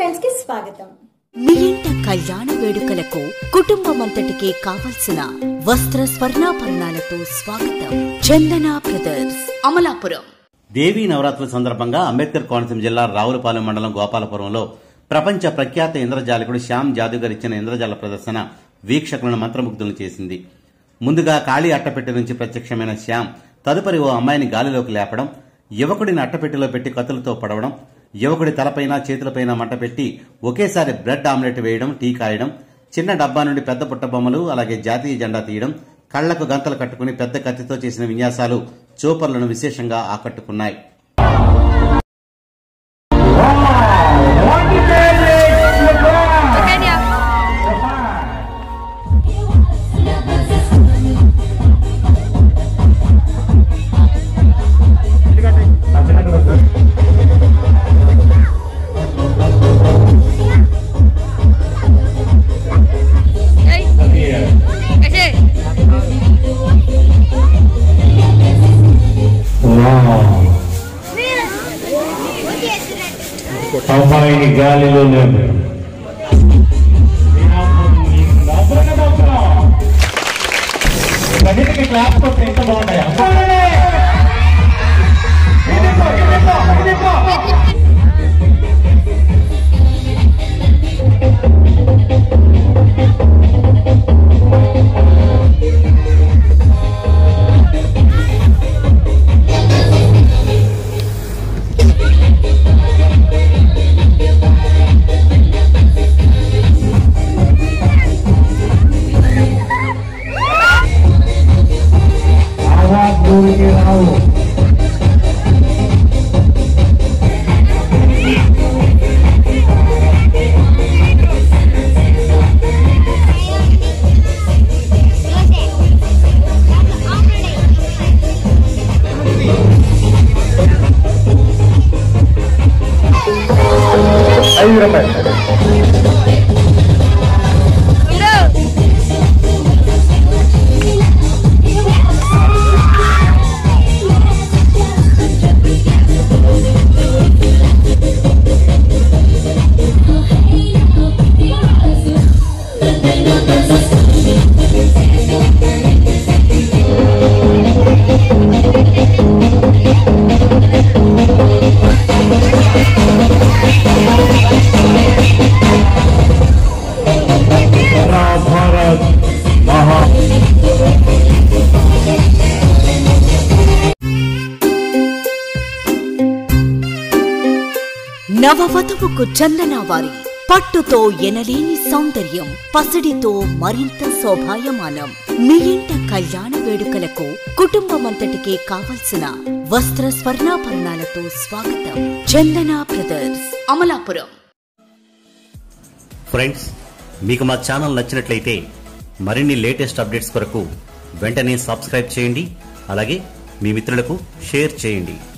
trends కి స్వాగతం మీ ఇంట కళ్యాణ వేడుకలకు కుటుంబమంతటికి కావలసిన వస్త్ర స్వర్ణాభరణాలతో స్వాగతం చందన బ్రదర్స్ అమలాపురం దేవీ నవరాత్రుల సందర్భంగా అంబేద్కర్ కోనసీమ జిల్లా రావులపాలెం మండలం గోపాలపురంలో ప్రపంచ ప్రఖ్యాత ఇంద్రజాలకుడు శ్యామ్ జాదుగర్ ఇచ్చిన ఇంద్రజాల ప్రదర్శన వీక్షకులను మంత్రముగ్ధులను చేసింది ముందుగా ఖాళీ అట్టపెట్టె నుంచి ప్రత్యక్షమైన శ్యామ్ తదుపరి ఓ అమ్మాయిని గాలిలోకి లేపడం యువకుడిని అట్టపెట్టెలో పెట్టి కత్తులతో పడవడం యువకుడి తలపైన చేతులపైన మంట పెట్టి ఒకేసారి బ్రెడ్ ఆమ్లెట్ వేయడం టీ కాయడం చిన్న డబ్బా నుండి పెద్ద పుట్ట బొమ్మలు అలాగే జాతీయ జెండా తీయడం కళ్లకు గంతలు కట్టుకుని పెద్ద కత్తితో చేసిన విన్యాసాలు చూపర్లను విశేషంగా ఆకట్టుకున్నాయి అమ్మాయిని గాలిలో లేదు గణితకి క్లాస్ కొట్టి ఎంత బాగుంటాయా ఆవాజ్ ఊరికి రావు ఐదు రూపాయలు భారత్ మహా నవవధువుకు చందనావారి పట్టుతో ఎనలేని సౌందర్యం పసిడితో మరింత శోభాయమానం మీ ఇంట కళ్యాణ వేడుకలకు కుటుంబమంతటికి కావలసిన వస్త్ర స్వర్ణాభరణాలతో స్వాగతం చందన బ్రదర్స్ అమలాపురం ఫ్రెండ్స్ మీకు మా ఛానల్ నచ్చినట్లయితే మరిన్ని లేటెస్ట్ అప్డేట్స్ కొరకు వెంటనే సబ్స్క్రైబ్ చేయండి అలాగే మీ మిత్రులకు షేర్ చేయండి